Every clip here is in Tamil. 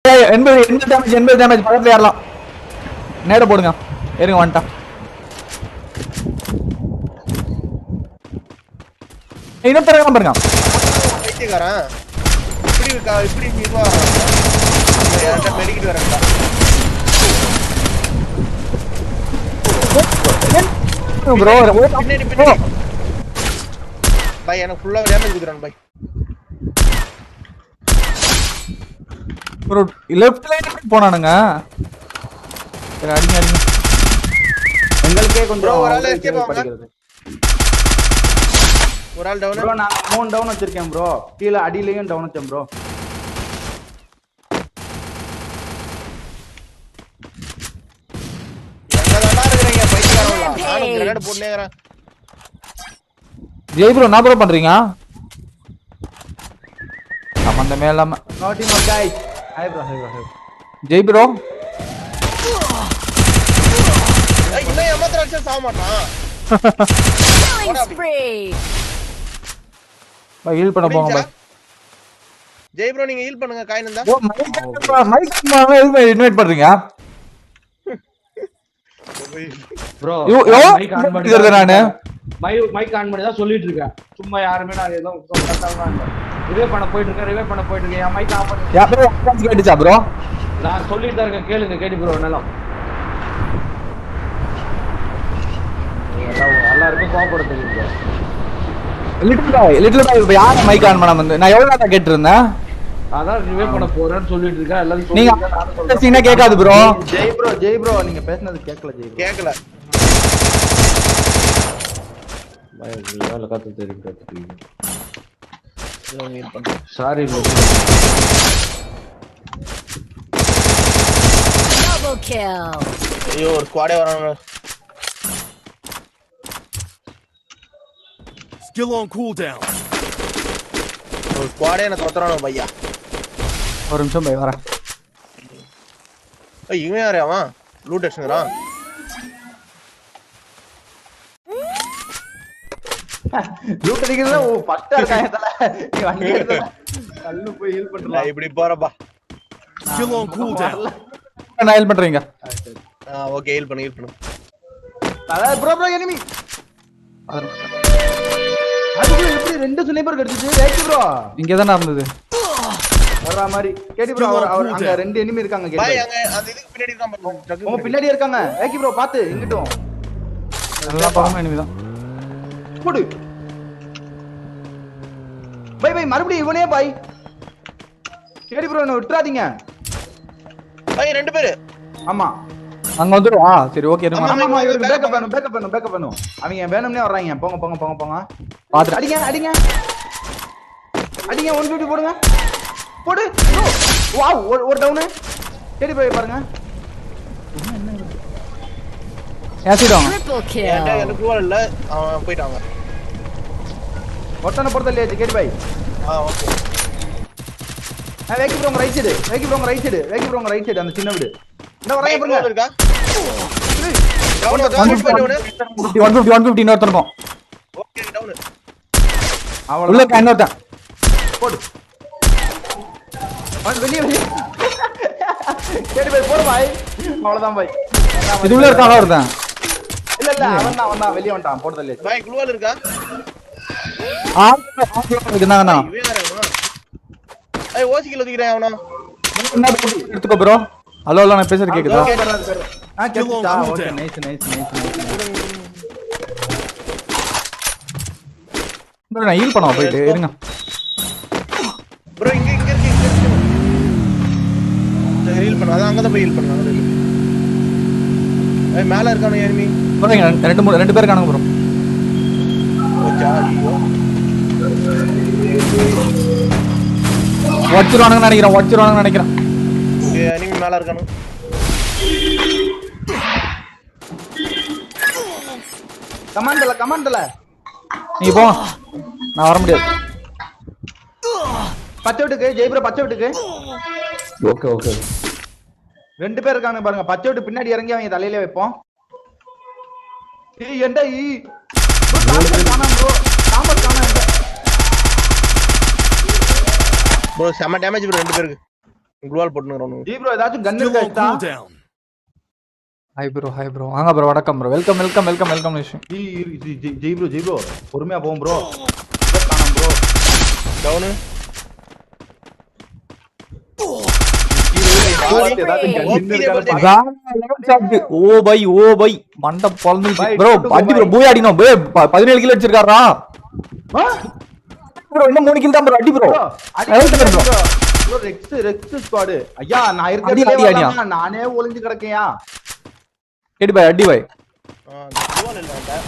ஏய், எண்பது எண்பது டேமேஜ் எண்பது டேமேஜ் பக்கத்துல ஏறலாம் நேர போடுங்க இருங்க வந்துட்டான் இன்னும் பிறகு பாருங்க பைத்தியக்காரன் இப்படி இருக்கா இப்படி இதுவா என்கிட்ட மெடிக்கிட்டு வரேன்டா ப்ரோ பின்னாடி பின்னாடி பை எனக்கு ஃபுல்லா டேமேஜ் குடுறான் பை ப்ரோ லெஃப்ட்ல போனானுங்க சரி அடிங்க அடிங்க எங்களுக்கே Bro, கொஞ்சம் ஒரு ஆளு உதவி escape ஆகுங்க. படிக்கிறது ஒரு ஆள் டவுன் ப்ரோ நான் மூணு டவுன் வச்சிருக்கேன் ப்ரோ கீழே அடியிலையும் டவுன் வச்சேன் ப்ரோ எங்க தானா இருக்கிறீங்க பைத்தியக்காரங்களா நானும் கிரனேட் போட்டுனேங்கறேன் ஜெய் ப்ரோ என்ன ப்ரோ பண்றீங்க சம்பந்தமே இல்லாம not in guys hi bro hi bro hi Jai bro ஏய் இன்னும் ஏமாத்திர அடிச்சா சாக மாட்டான் Killing spree! ஹீல் பண்ண போங்க பாய் ஜெய் ப்ரோ நீங்க ஹீல் பண்ணுங்க காயின் இருந்தா ஓ மைக் மைக் எதுக்கு இன்வைட் பண்றீங்க bro yo, yo, mic on பண்ணி இருக்கிறது நானு. மைக் மைக் ஆன் பண்ணி தான் சொல்லிட்டு இருக்கேன் சும்மா யாருமே நான் ஏதோ ரிவே பண்ண போயிட்டு இருக்கேன் ரிவே பண்ண போயிட்டு இருக்கேன் என் மைக் ஆன் பண்ணி யா ப்ரோ கேட்டுச்சா ப்ரோ நான் சொல்லிட்டு தான் இருக்கேன் கேளுங்க கேட்டு ப்ரோ என்னாலும் எல்லாம் எல்லாருக்கும் கோவப்பட தெரியும் bro little boy little boy இப்ப யார மைக் ஆன் பண்ணாம வந்து நான் எவ்வளவு நேரம் கேட்டு இருந்தேன் அதான் ரிவே பண்ண போறேன்னு சொல்லிட்டு இருக்கேன் எல்லாரும் நீங்க சொல்லிட்டு இருக்கேன், நானும் சொல்றேன். பேசிங்கன்னா கேட்காது bro Jai bro Jai bro நீங்க பேசுனது கேட்கல ஜெய் ப்ரோ கேக்கல பயம் இல்ல, வேலை கத்து தெரியும் கத்துக்கிறீங்க சாரி ப்ரோ Double kill! ஐயோ ஒரு ஸ்குவாடே வராங்க Still on cooldown. ஒரு ஸ்குவாடே என்ன தொத்துறானு பையா ஒரு நிமிஷம் போய் வரேன் ஏய் இவன் யாரு அவன் லூட் அடிச்சுங்கறான் லூட் அடிக்கிறதுல ஓ ஃபர்ஸ்டா இருக்காங்க தல நீ வண்டி எடுத்தல கல்லு போய் ஹீல் நான் பண்ணலாம் இப்படி போறப்பா Still on cooldown. நான் ஹெல்ப் பண்றீங்க ஆ ஓகே ஹீல் பண்ணு ஹீல் பண்ணு தல ப்ரோ ப்ரோ எனிமி அதுக்குள்ள எப்படி ரெண்டு ஸ்னைப்பர் கிடைச்சிச்சு ரைட் ப்ரோ இங்க தானே இருந்தது வர்ற மாதிரி கேடி ப்ரோ அவர் அவர் அங்க ரெண்டு எனிமி இருக்காங்க பாய் கேடி அங்க அந்த இதுக்கு பின்னாடி தான் பாருங்க உங்க பின்னாடி இருக்காங்க ஏக்கி ப்ரோ பாத்து இங்கிட்டும் எல்லா பக்கமும் இனிமேதான் போடு பை பை மறுபடியும் இவனே பாய் கேடி ப்ரோ என்ன விட்டுறாதீங்க பாய் ரெண்டு பேரு ஆமா அங்க வந்துடும் ஆ சரி ஓகே இருங்க ஆமா ஆமா இவருக்கு பேக்கப் வேணும் பேக்கப் வேணும் பேக்கப் வேணும் அவங்க வேணும்னே வர்றாங்க போங்க போங்க போங்க போங்க பாத்துட்டு அடிங்க அடிங்க அடிங்க ஒன் ஃபிஃப்டி போடுங்க போடு வாவ் ஒரு ஒரு டவுனு கேடி போய் பாருங்க ஏசிடுவாங்க Triple என்கிட்ட kill! எனக்கு கூட இல்ல அவன் போயிட்டாங்க ஒருத்தனை பொறுத்த இல்லையா கேடி பாய் ஆ ஓகே வேக்கி ப்ரோங்க ரைட் சைடு வேக்கி ப்ரோங்க ரைட் சைடு வேக்கி ப்ரோங்க ரைட் சைடு அந்த சின்ன வீடு இந்த வரைய பாய் பாருங்க இருக்கா down down down one fifty one fifty இன்னொருத்தனுக்கும் ஓகே டவுன் உள்ள அவ்வளவு இருக்கா இன்னொருத்தன் போடு அவன் வெளியே வெளியே கேடி பாய் போடு பாய் அவ்வளவுதான் பாய் இது உள்ள இருக்கான் ஒருத்தன் இல்ல இல்ல அவன் தான் அவன் தான் வெளியே வந்துட்டான் போடுறது இல்லையா பாய் குளுவால் இருக்கா இருந்தாங்கண்ணா இவன் யாரு அவன் ஏய் ஓசிக்கல ஒதுக்கிறேன் அவனா எடுத்துக்கோ ப்ரோ ஹலோ ஹலோ நான் பேசுறது கேக்குதா ஆ கேட்டுச்சா okay nice nice nice nice bro, நான் ஹீல் பண்ணவா போயிட்டு இருங்க ப்ரோ இங்க இங்க இருக்கு இங்க இருக்கு சரி ஹீல் பண்ணு அதான் அங்க தான் போய் ஹீல் பண்ணு அங்க heal பண்ணு. ஏய் மேல இருக்கானே எனிமி bro, இங்க ரெண்டு- ரெண்டு மூணு ரெண்டு பேர் காணுங்க ப்ரோ ஓச்சா ஐயோ உடச்சிருவானுங்கன்னு நினைக்கிறேன் உடச்சிருவானுங்கன்னு நினைக்கிறேன் இங்க எனிமி மேல இருக்கானு கமாண்டல கமாண்டல நீங்க போ நான் வர முடியாது பச்சை விட்டுக்கு ஜெய்புர பச்சை விட்டுக்கு ஓகே ஓகே ரெண்டு பேர் இருக்காங்க பாருங்க பச்சை விட்டு பின்னாடி இறங்கி அவங்க தலையில வைப்போம் ஏய் என்டா ஈ bro, தாமஸ் காணோம் bro. தாமஸ் காணோம் என்கிட்ட. ப்ரோ செம டேமேஜ் ப்ரோ ரெண்டு பேருக்கு குளுவால் போட்டுனுறோம் ஜி ப்ரோ ஏதாச்சும் கன் Still on இருக்கா cooldown. Hi bro hi bro வாங்க ப்ரோ வணக்கம் bro welcome welcome welcome welcome விஷயம் ஜி ஜி ஜி ஜி ப்ரோ ஜி ப்ரோ பொறுமையா போவோம் ப்ரோ காணோம் bro down oh bye oh bye மண்டை பொழந்து Bye, bro two to go, அடி ப்ரோ bye. போய் அடினோம் ப்ரோ பதினேழு கிலோ வச்சிருக்காரா ப்ரோ இன்னும் மூணு கிலோ தான் ப்ரோ அடி ப்ரோ ப்ரோ அடி bro bro Rex Rex squad ஐயா நான் அடி, இருக்கிறதே அடி, அடியா. வரலாமா? நானே ஒளிஞ்சு கிடக்கையா எடி பாய் அடி பாய் குளுவால் இல்ல என்கிட்ட.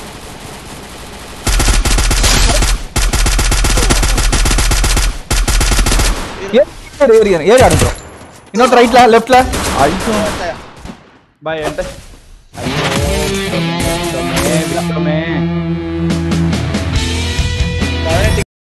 ஏறி ஏறி ஏறி ஏறி ஆடு ப்ரோ இன்னொரு ரைட்ல லெஃப்ட்ல ஐயோ பாய் என்கிட்ட விக்ரமே